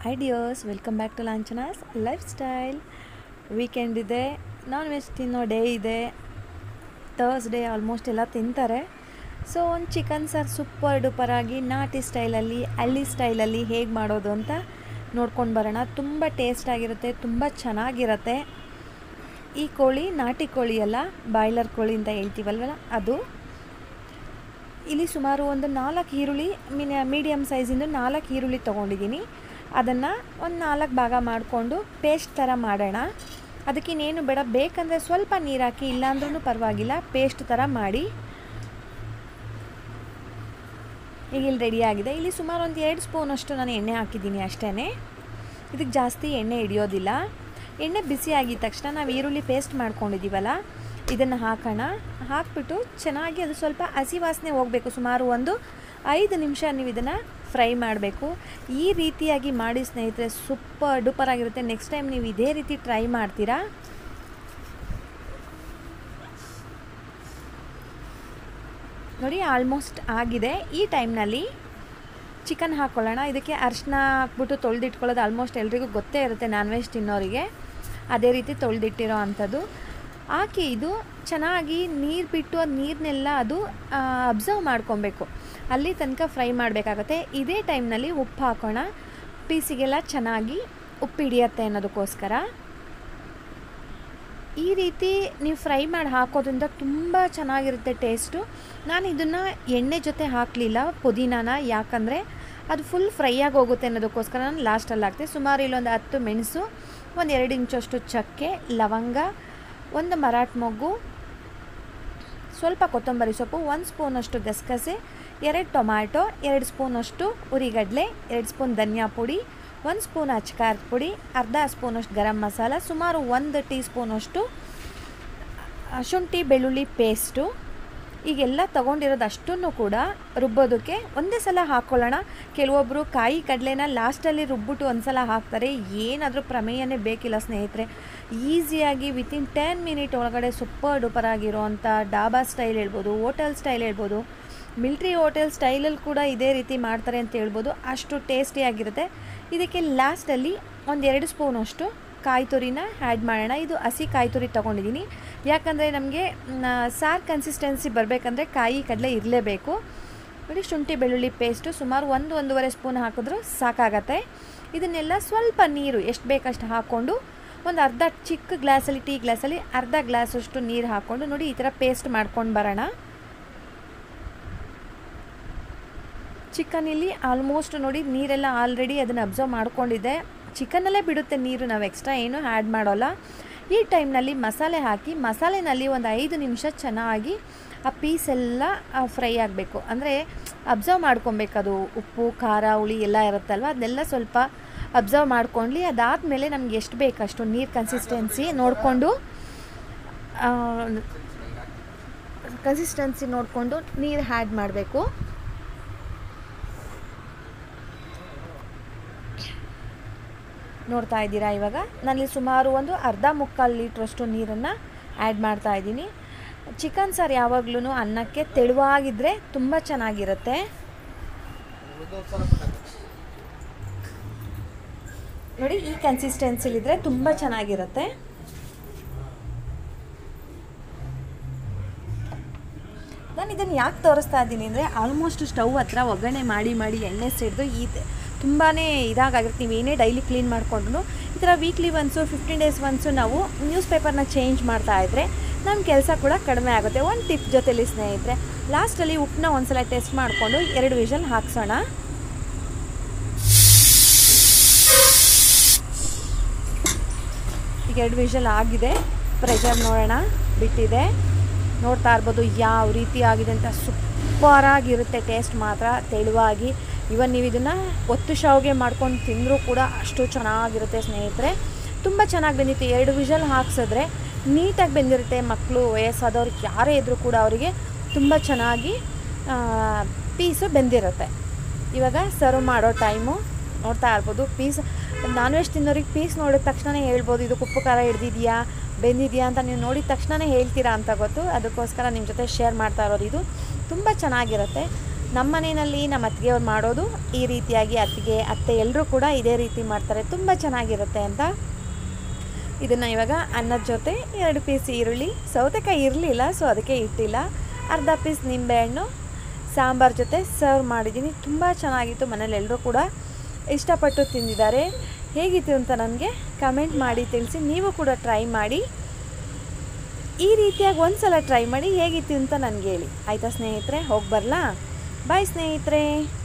hi dears welcome back to Lanchana's lifestyle weekend ಇದೆ non veg ತಿನ್ನೋ day ಇದೆ Thursday almost ಎಲ್ಲ ತಿಂತಾರೆ ಸೊ ಒಂದು ಚಿಕನ್ ಸಾರು ಸೂಪರ್ ಡೂಪರ್ ಆಗಿ ನಾಟಿ ಸ್ಟೈಲಲ್ಲಿ ಹಳ್ಳಿ ಸ್ಟೈಲಲ್ಲಿ ಹೇಗೆ ಮಾಡೋದು ಅಂತ ನೋಡ್ಕೊಂಡು ಬರೋಣ ತುಂಬ ಟೇಸ್ಟ್ ಆಗಿರುತ್ತೆ ತುಂಬ ಚೆನ್ನಾಗಿರುತ್ತೆ ಈ ಕೋಳಿ ನಾಟಿ ಕೋಳಿ ಅಲ್ಲ ಬಾಯ್ಲರ್ ಕೋಳಿ ಅಂತ ಹೇಳ್ತೀವಲ್ವಲ್ಲ ಅದು ಇಲ್ಲಿ ಸುಮಾರು ಒಂದು ನಾಲ್ಕು ಈರುಳ್ಳಿ ಮಿನ ಮೀಡಿಯಮ್ ಸೈಜಿಂದು ನಾಲ್ಕು ಈರುಳ್ಳಿ ತೊಗೊಂಡಿದ್ದೀನಿ ಅದನ್ನು ಒಂದು ನಾಲ್ಕು ಭಾಗ ಮಾಡಿಕೊಂಡು ಪೇಸ್ಟ್ ಥರ ಮಾಡೋಣ ಅದಕ್ಕಿನ್ನೇನು ಬೇಡ ಬೇಕಂದರೆ ಸ್ವಲ್ಪ ನೀರು ಹಾಕಿ ಇಲ್ಲಾಂದ್ರೂ ಪರವಾಗಿಲ್ಲ ಪೇಸ್ಟ್ ಥರ ಮಾಡಿ ಈಗ ಇಲ್ಲಿ ರೆಡಿಯಾಗಿದೆ ಇಲ್ಲಿ ಸುಮಾರು ಒಂದು ಎರಡು ಸ್ಪೂನಷ್ಟು ನಾನು ಎಣ್ಣೆ ಹಾಕಿದ್ದೀನಿ ಅಷ್ಟೇ ಇದಕ್ಕೆ ಜಾಸ್ತಿ ಎಣ್ಣೆ ಹಿಡಿಯೋದಿಲ್ಲ ಎಣ್ಣೆ ಬಿಸಿ ಆಗಿದ ತಕ್ಷಣ ನಾವು ಈರುಳ್ಳಿ ಪೇಸ್ಟ್ ಮಾಡ್ಕೊಂಡಿದ್ದೀವಲ್ಲ ಇದನ್ನು ಹಾಕೋಣ ಹಾಕ್ಬಿಟ್ಟು ಚೆನ್ನಾಗಿ ಅದು ಸ್ವಲ್ಪ ಹಸಿ ವಾಸನೆ ಹೋಗಬೇಕು ಸುಮಾರು ಒಂದು ಐದು ನಿಮಿಷ ನೀವು ಇದನ್ನು ಫ್ರೈ ಮಾಡಬೇಕು ಈ ರೀತಿಯಾಗಿ ಮಾಡಿ ಸ್ನೇಹಿತರೆ ಸೂಪರ್ ಡೂಪರ್ ಆಗಿರುತ್ತೆ ನೆಕ್ಸ್ಟ್ ಟೈಮ್ ನೀವು ಇದೇ ರೀತಿ ಟ್ರೈ ಮಾಡ್ತೀರಾ ನೋಡಿ ಆಲ್ಮೋಸ್ಟ್ ಆಗಿದೆ ಈ ಟೈಮ್ನಲ್ಲಿ ಚಿಕನ್ ಹಾಕ್ಕೊಳ್ಳೋಣ ಇದಕ್ಕೆ ಅರಿಶಿನ ಹಾಕ್ಬಿಟ್ಟು ತೊಳೆದಿಟ್ಕೊಳ್ಳೋದು ಆಲ್ಮೋಸ್ಟ್ ಎಲ್ರಿಗೂ ಗೊತ್ತೇ ಇರುತ್ತೆ ನಾನ್ ವೆಜ್ ತಿನ್ನೋರಿಗೆ ಅದೇ ರೀತಿ ತೊಳೆದಿಟ್ಟಿರೋ ಅಂಥದ್ದು ಹಾಕಿ ಇದು ಚೆನ್ನಾಗಿ ನೀರು ಬಿಟ್ಟು ಆ ನೀರನ್ನೆಲ್ಲ ಅದು ಅಬ್ಸರ್ವ್ ಮಾಡ್ಕೊಬೇಕು ಅಲ್ಲಿ ತನಕ ಫ್ರೈ ಮಾಡಬೇಕಾಗತ್ತೆ ಇದೇ ಟೈಮ್ನಲ್ಲಿ ಉಪ್ಪು ಹಾಕೋಣ ಪೀಸಿಗೆಲ್ಲ ಚೆನ್ನಾಗಿ ಉಪ್ಪು ಹಿಡಿಯತ್ತೆ ಅನ್ನೋದಕ್ಕೋಸ್ಕರ ಈ ರೀತಿ ನೀವು ಫ್ರೈ ಮಾಡಿ ಹಾಕೋದ್ರಿಂದ ತುಂಬ ಚೆನ್ನಾಗಿರುತ್ತೆ ಟೇಸ್ಟು ನಾನು ಇದನ್ನು ಎಣ್ಣೆ ಜೊತೆ ಹಾಕಲಿಲ್ಲ ಪುದೀನಾನ ಯಾಕಂದರೆ ಅದು ಫುಲ್ ಫ್ರೈ ಆಗಿ ಹೋಗುತ್ತೆ ಅನ್ನೋದಕ್ಕೋಸ್ಕರ ನಾನು ಲಾಸ್ಟಲ್ಲಿ ಹಾಕ್ತೆ ಸುಮಾರು ಇಲ್ಲೊಂದು ಹತ್ತು ಮೆಣಸು ಒಂದು ಎರಡು ಇಂಚಷ್ಟು ಚಕ್ಕೆ ಲವಂಗ ಒಂದು ಮರಾಠ ಮೊಗ್ಗು ಸ್ವಲ್ಪ ಕೊತ್ತಂಬರಿ ಸೊಪ್ಪು ಒಂದು ಸ್ಪೂನಷ್ಟು ಗಸಗಸೆ ಎರಡು ಟೊಮ್ಯಾಟೊ ಎರಡು ಸ್ಪೂನಷ್ಟು ಉರಿಗಡಲೆ ಎರಡು ಸ್ಪೂನ್ ಧನಿಯಾ ಪುಡಿ ಒಂದು ಸ್ಪೂನ್ ಅಚ್ಕಾರದ ಪುಡಿ ಅರ್ಧ ಸ್ಪೂನಷ್ಟು ಗರಂ ಮಸಾಲ ಸುಮಾರು ಒಂದು ಟೀ ಸ್ಪೂನಷ್ಟು ಶುಂಠಿ ಬೆಳ್ಳುಳ್ಳಿ ಪೇಸ್ಟು ಈಗೆಲ್ಲ ತೊಗೊಂಡಿರೋದು ಅಷ್ಟನ್ನು ಕೂಡ ರುಬ್ಬೋದಕ್ಕೆ ಒಂದೇ ಸಲ ಹಾಕ್ಕೊಳ್ಳೋಣ ಕೆಲವೊಬ್ಬರು ಕಾಯಿ ಕಡಲೆನ ಲಾಸ್ಟಲ್ಲಿ ರುಬ್ಬಿಟ್ಟು ಒಂದು ಸಲ ಹಾಕ್ತಾರೆ ಏನಾದರೂ ಪ್ರಮೇಯನೇ ಬೇಕಿಲ್ಲ ಸ್ನೇಹಿತರೆ ಈಸಿಯಾಗಿ ವಿತಿನ್ ಟೆನ್ ಮಿನಿಟ್ ಒಳಗಡೆ ಸೂಪರ್ ಡೂಪರ್ ಆಗಿರೋವಂಥ ಡಾಬಾ ಸ್ಟೈಲ್ ಹೇಳ್ಬೋದು ಹೋಟೆಲ್ ಸ್ಟೈಲ್ ಹೇಳ್ಬೋದು ಮಿಲ್ಟ್ರಿ ಹೋಟೆಲ್ ಸ್ಟೈಲಲ್ಲಿ ಕೂಡ ಇದೇ ರೀತಿ ಮಾಡ್ತಾರೆ ಅಂತ ಹೇಳ್ಬೋದು ಅಷ್ಟು ಟೇಸ್ಟಿಯಾಗಿರುತ್ತೆ ಇದಕ್ಕೆ ಲಾಸ್ಟಲ್ಲಿ ಒಂದೆರಡು ಸ್ಪೂನಷ್ಟು ಕಾಯಿ ತುರಿನ ಆ್ಯಡ್ ಮಾಡೋಣ ಇದು ಹಸಿ ಕಾಯಿ ತುರಿ ತೊಗೊಂಡಿದ್ದೀನಿ ಯಾಕಂದರೆ ನಮಗೆ ಸಾರು ಕನ್ಸಿಸ್ಟೆನ್ಸಿ ಬರಬೇಕಂದ್ರೆ ಕಾಯಿ ಕಡಲೆ ಇರಲೇಬೇಕು ನೋಡಿ ಶುಂಠಿ ಬೆಳ್ಳುಳ್ಳಿ ಪೇಸ್ಟು ಸುಮಾರು ಒಂದು ಒಂದೂವರೆ ಸ್ಪೂನ್ ಹಾಕಿದ್ರೂ ಸಾಕಾಗತ್ತೆ ಇದನ್ನೆಲ್ಲ ಸ್ವಲ್ಪ ನೀರು ಎಷ್ಟು ಬೇಕಷ್ಟು ಹಾಕ್ಕೊಂಡು ಒಂದು ಅರ್ಧ ಚಿಕ್ಕ ಗ್ಲಾಸಲ್ಲಿ ಟೀ ಗ್ಲಾಸಲ್ಲಿ ಅರ್ಧ ಗ್ಲಾಸಷ್ಟು ನೀರು ಹಾಕ್ಕೊಂಡು ನೋಡಿ ಈ ಥರ ಪೇಸ್ಟ್ ಮಾಡ್ಕೊಂಡು ಬರೋಣ ಚಿಕನಲ್ಲಿ ಆಲ್ಮೋಸ್ಟ್ ನೋಡಿ ನೀರೆಲ್ಲ ಆಲ್ರೆಡಿ ಅದನ್ನು ಅಬ್ಸರ್ವ್ ಮಾಡ್ಕೊಂಡಿದೆ ಚಿಕನಲ್ಲೇ ಬಿಡುತ್ತೆ ನೀರು ನಾವು ಎಕ್ಸ್ಟ್ರಾ ಏನು ಆ್ಯಡ್ ಮಾಡೋಲ್ಲ ಈ ಟೈಮ್ನಲ್ಲಿ ಮಸಾಲೆ ಹಾಕಿ ಮಸಾಲೆನಲ್ಲಿ ಒಂದು ಐದು ನಿಮಿಷ ಚೆನ್ನಾಗಿ ಆ ಪೀಸ್ ಎಲ್ಲ ಫ್ರೈ ಆಗಬೇಕು ಅಂದರೆ ಅಬ್ಸರ್ವ್ ಮಾಡ್ಕೊಬೇಕು ಅದು ಉಪ್ಪು ಖಾರ ಹುಳಿ ಎಲ್ಲ ಇರುತ್ತಲ್ವ ಅದನ್ನೆಲ್ಲ ಸ್ವಲ್ಪ ಅಬ್ಸರ್ವ್ ಮಾಡ್ಕೊಳ್ಳಿ ಅದಾದಮೇಲೆ ನಮ್ಗೆ ಎಷ್ಟು ಬೇಕಷ್ಟು ನೀರು ಕನ್ಸಿಸ್ಟೆನ್ಸಿ ನೋಡಿಕೊಂಡು ಕನ್ಸಿಸ್ಟೆನ್ಸಿ ನೋಡಿಕೊಂಡು ನೀರು ಆ್ಯಡ್ ಮಾಡಬೇಕು ನೋಡ್ತಾ ಇದ್ದೀರಾ ಇವಾಗ ನಾನಲ್ಲಿ ಸುಮಾರು ಒಂದು ಅರ್ಧ ಮುಕ್ಕಾಲು ಲೀಟ್ರಷ್ಟು ನೀರನ್ನು ಆ್ಯಡ್ ಮಾಡ್ತಾ ಇದ್ದೀನಿ ಚಿಕನ್ ಸಾರು ಯಾವಾಗ್ಲೂ ಅನ್ನಕ್ಕೆ ತೆಳುವಾಗಿದ್ದರೆ ತುಂಬ ಚೆನ್ನಾಗಿರುತ್ತೆ ನೋಡಿ ಈ ಕನ್ಸಿಸ್ಟೆನ್ಸಿಲಿದ್ರೆ ತುಂಬ ಚೆನ್ನಾಗಿರುತ್ತೆ ನಾನು ಇದನ್ನು ಯಾಕೆ ತೋರಿಸ್ತಾ ಇದ್ದೀನಿ ಅಂದರೆ ಆಲ್ಮೋಸ್ಟ್ ಸ್ಟವ್ ಹತ್ರ ಒಗ್ಗರಣೆ ಮಾಡಿ ಮಾಡಿ ಎಣ್ಣೆ ಸಿಡಿದು ಈ ತುಂಬಾ ಇದಾಗಿರುತ್ತೆ ನೀವು ಏನೇ ಡೈಲಿ ಕ್ಲೀನ್ ಮಾಡಿಕೊಂಡ್ರು ಈ ಥರ weekly once fifteen days once ನಾವು ನ್ಯೂಸ್ ಪೇಪರ್ನ ಚೇಂಜ್ ಮಾಡ್ತಾ ಇದ್ದರೆ ನಮ್ಮ ಕೆಲಸ ಕೂಡ ಕಡಿಮೆ ಆಗುತ್ತೆ ಒಂದು ಟಿಪ್ ಜೊತೆಲಿ ಸ್ನೇಹಿತರೆ ಲಾಸ್ಟಲ್ಲಿ ಉಪ್ಪನ್ನ ಒಂದ್ಸಲ ಟೆಸ್ಟ್ ಮಾಡಿಕೊಂಡು ಎರಡು ವಿಷಲ್ ಹಾಕ್ಸೋಣ ಈಗ ಎರಡು ವಿಷಲ್ ಆಗಿದೆ ಪ್ರೆಷರ್ ನೋಡೋಣ ಬಿಟ್ಟಿದೆ ನೋಡ್ತಾ ಇರ್ಬೋದು ಯಾವ ರೀತಿ ಆಗಿದೆ ಅಂತ ಸೂಪರಾಗಿರುತ್ತೆ ಟೇಸ್ಟ್ ಮಾತ್ರ ತೆಳುವಾಗಿ ಇವನ್ ನೀವು ಇದನ್ನು ಒತ್ತು ಶಾವಿಗೆ ಮಾಡ್ಕೊಂಡು ತಿಂದರೂ ಕೂಡ ಅಷ್ಟು ಚೆನ್ನಾಗಿರುತ್ತೆ ಸ್ನೇಹಿತರೆ ತುಂಬ ಚೆನ್ನಾಗಿ ಬೆಂದಿತ್ತು ಎರಡು ವಿಷಲ್ ಹಾಕ್ಸಿದ್ರೆ ನೀಟಾಗಿ ಬೆಂದಿರುತ್ತೆ ಮಕ್ಕಳು ವಯಸ್ಸಾದವ್ರು ಯಾರೇ ಇದ್ದರೂ ಕೂಡ ಅವರಿಗೆ ತುಂಬ ಚೆನ್ನಾಗಿ ಪೀಸು ಬೆಂದಿರುತ್ತೆ ಇವಾಗ ಸರ್ವ್ ಮಾಡೋ ಟೈಮು ನೋಡ್ತಾ ಇರ್ಬೋದು ಪೀಸ್ ನಾನ್ ವೆಜ್ ತಿನ್ನೋರಿಗೆ ಪೀಸ್ ನೋಡಿದ ತಕ್ಷಣ ಹೇಳ್ಬೋದು ಇದು ಉಪ್ಪು ಖಾರ ಹಿಡ್ದಿದೆಯಾ ಬೆಂದಿದೆಯಾ ಅಂತ ನೀವು ನೋಡಿದ ತಕ್ಷಣವೇ ಹೇಳ್ತೀರಾ ಅಂತ ಗೊತ್ತು ಅದಕ್ಕೋಸ್ಕರ ನಿಮ್ಮ ಜೊತೆ ಶೇರ್ ಮಾಡ್ತಾ ಇರೋದು ಇದು ತುಂಬ ಚೆನ್ನಾಗಿರುತ್ತೆ ನಮ್ಮ ಮನೆಯಲ್ಲಿ ನಮ್ಮ ಅತ್ತಿಗೆಯವ್ರು ಮಾಡೋದು ಈ ರೀತಿಯಾಗಿ ಅತ್ತಿಗೆ ಅತ್ತೆ ಎಲ್ಲರೂ ಕೂಡ ಇದೇ ರೀತಿ ಮಾಡ್ತಾರೆ ತುಂಬ ಚೆನ್ನಾಗಿರುತ್ತೆ ಅಂತ ಇದನ್ನು ಇವಾಗ ಅನ್ನದ ಜೊತೆ ಎರಡು ಪೀಸ್ ಈರುಳ್ಳಿ ಸೌತೆಕಾಯಿ ಇರಲಿಲ್ಲ ಸೊ ಅದಕ್ಕೆ ಇಟ್ಟಿಲ್ಲ ಅರ್ಧ ಪೀಸ್ ನಿಂಬೆಹಣ್ಣು ಸಾಂಬಾರ್ ಜೊತೆ ಸರ್ವ್ ಮಾಡಿದ್ದೀನಿ ತುಂಬ ಚೆನ್ನಾಗಿತ್ತು ಮನೇಲಿ ಎಲ್ಲರೂ ಕೂಡ ಇಷ್ಟಪಟ್ಟು ತಿಂದಿದ್ದಾರೆ ಹೇಗಿತ್ತು ಅಂತ ನನಗೆ ಕಮೆಂಟ್ ಮಾಡಿ ತಿಳಿಸಿ ನೀವು ಕೂಡ ಟ್ರೈ ಮಾಡಿ ಈ ರೀತಿಯಾಗಿ ಒಂದು ಸಲ ಟ್ರೈ ಮಾಡಿ ಹೇಗಿತ್ತು ಅಂತ ನನಗೆ ಹೇಳಿ ಆಯಿತಾ ಸ್ನೇಹಿತರೆ ಹೋಗಿ ಬರಲಾ ಬಾಯ್ ಸ್ನೇಹಿತರೆ